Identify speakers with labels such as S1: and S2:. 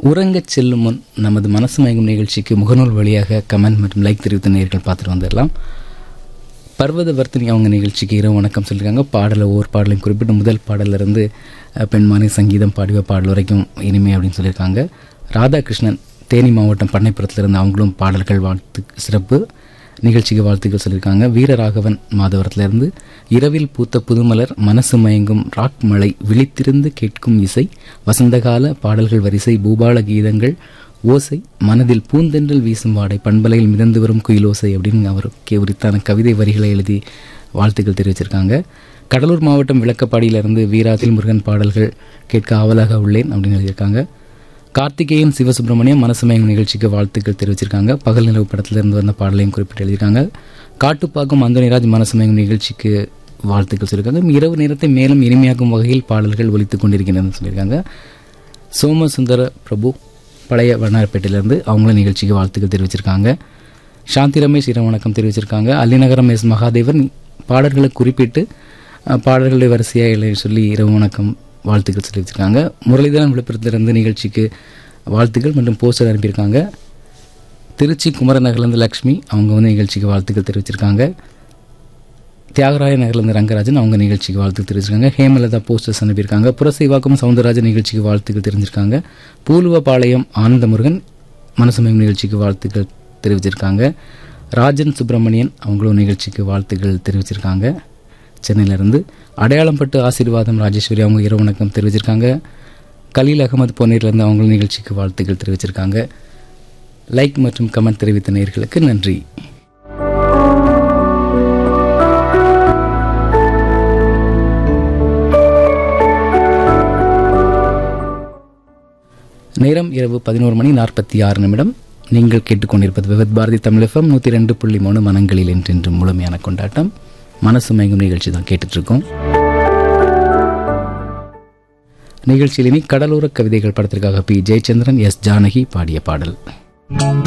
S1: உறங்கச் செல்லும் முன் நமது மனசு மயங்கும் நிகழ்ச்சிக்கு முகநூல் வழியாக கமெண்ட் மற்றும் லைக் தெரிவித்த நேர்கள் பார்த்துட்டு வந்துடலாம் பர்வத வர்த்தினி அவங்க நிகழ்ச்சிக்கு இரவு வணக்கம் சொல்லியிருக்காங்க பாடலை ஒவ்வொரு பாடலையும் குறிப்பிட்டு முதல் பாடல்ல இருந்து அஹ், பெண்மானி சங்கீதம் பாடிவ பாடல் வரைக்கும் இனிமை அப்படின்னு சொல்லியிருக்காங்க ராதாகிருஷ்ணன் தேனி மாவட்டம் பண்ணைப்புறத்திலிருந்து அவங்களும் பாடல்கள் வாழ்த்து சிறப்பு நிகழ்ச்சிக்கு வாழ்த்துக்கள் சொல்லியிருக்காங்க வீரராகவன் மாதவரத்திலிருந்து இரவில் பூத்த புதுமலர் மனசு மயங்கும் ராக் மலை விழித்திருந்து கேட்கும் இசை வசந்தகால பாடல்கள் வரிசை பூபால கீதங்கள் ஓசை மனதில் பூந்தென்றல் வீசும் வாடை பண்பலையில் மிதந்து வரும் குயிலோசை அப்படின்னு அவருக்கு உரித்தான கவிதை வரிகளை எழுதி வாழ்த்துக்கள் தெரிவிச்சிருக்காங்க கடலூர் மாவட்டம் விளக்கப்பாடியிலிருந்து வீராதில் முருகன் பாடல்கள் கேட்க ஆவலாக உள்ளேன் அப்படின்னு எழுதியிருக்காங்க கார்த்திகேயன் சிவசுப்பிரமணியம் மனசுமயம் நிகழ்ச்சிக்கு வாழ்த்துக்கள் தெரிவிச்சிருக்காங்க பகல் நிலவு படத்திலிருந்து வந்த பாடலையும் குறிப்பிட்டு எழுதியிருக்காங்க காட்டுப்பாக்கம் அந்தோனிராஜ் மனசுமயம் நிகழ்ச்சிக்கு வாழ்த்துக்கள் சொல்லியிருக்காங்க இரவு நேரத்தை மேலும் இனிமையாக்கும் வகையில் பாடல்கள் ஒலித்துக் கொண்டிருக்கின்றன சொல்லியிருக்காங்க சோமசுந்தர பிரபு பழைய வண்ணாரப்பேட்டையிலிருந்து அவங்களும் நிகழ்ச்சிக்கு வாழ்த்துக்கள் தெரிவிச்சிருக்காங்க சாந்தி ரமேஷ் இரவு வணக்கம் தெரிவிச்சிருக்காங்க அல்லிநகரம் எஸ் மகாதேவன் பாடல்களை குறிப்பிட்டு அஹ், பாடல்களை வரிசையாக எழுதி சொல்லி இரவு வணக்கம் வாழ்த்துக்கள் தெரிவிச்சிருக்காங்க முரளிதரன் விழுப்புரத்திலிருந்து நிகழ்ச்சிக்கு வாழ்த்துக்கள் மற்றும் போஸ்டர் அனுப்பியிருக்காங்க திருச்சி குமரநகர்லேருந்து லக்ஷ்மி அவங்க வந்து நிகழ்ச்சிக்கு வாழ்த்துக்கள் தெரிவிச்சிருக்காங்க தியாகராய நகர்லேருந்து ரங்கராஜன் அவங்க நிகழ்ச்சிக்கு வாழ்த்து தெரிவிச்சிருக்காங்க ஹேமலதா போஸ்டர்ஸ் அனுப்பியிருக்காங்க புரசைவாக்கம் சவுந்தரராஜன் நிகழ்ச்சிக்கு வாழ்த்துக்கள் தெரிஞ்சிருக்காங்க பூலுவபாளையம் ஆனந்தமுருகன் மனசமயம் நிகழ்ச்சிக்கு வாழ்த்துக்கள் தெரிவிச்சிருக்காங்க ராஜன் சுப்பிரமணியன் அவங்களும் நிகழ்ச்சிக்கு வாழ்த்துக்கள் தெரிவிச்சிருக்காங்க சென்னையிலேருந்து அடையாளம்பட்டு ஆசீர்வாதம் ராஜேஸ்வரி அவங்க இரவு வணக்கம் தெரிவிச்சிருக்காங்க கலீல் அகமது பொன்னீர்லேருந்து அவங்களும் நிகழ்ச்சிக்கு வாழ்த்துக்கள் தெரிவிச்சிருக்காங்க லைக் மற்றும் கமெண்ட் தெரிவித்த நேயர்களுக்கு நன்றி நேரம் இரவு பதினோரு மணி நாற்பத்தி ஆறு நிமிடம் நீங்கள் கேட்டுக்கொண்டிருப்பது விவத் பாரதி தமிழகம் நூற்றி ரெண்டு புள்ளி மூணு மனங்களில் என்றென்று முழுமையான கொண்டாட்டம் மனசு மயங்கும் நிகழ்ச்சி தான் கேட்டுட்டு இருக்கோம் நிகழ்ச்சியில் இனி கடலோர கவிதைகள் படத்திற்காக பி ஜெயச்சந்திரன் எஸ் ஜானகி பாடிய பாடல்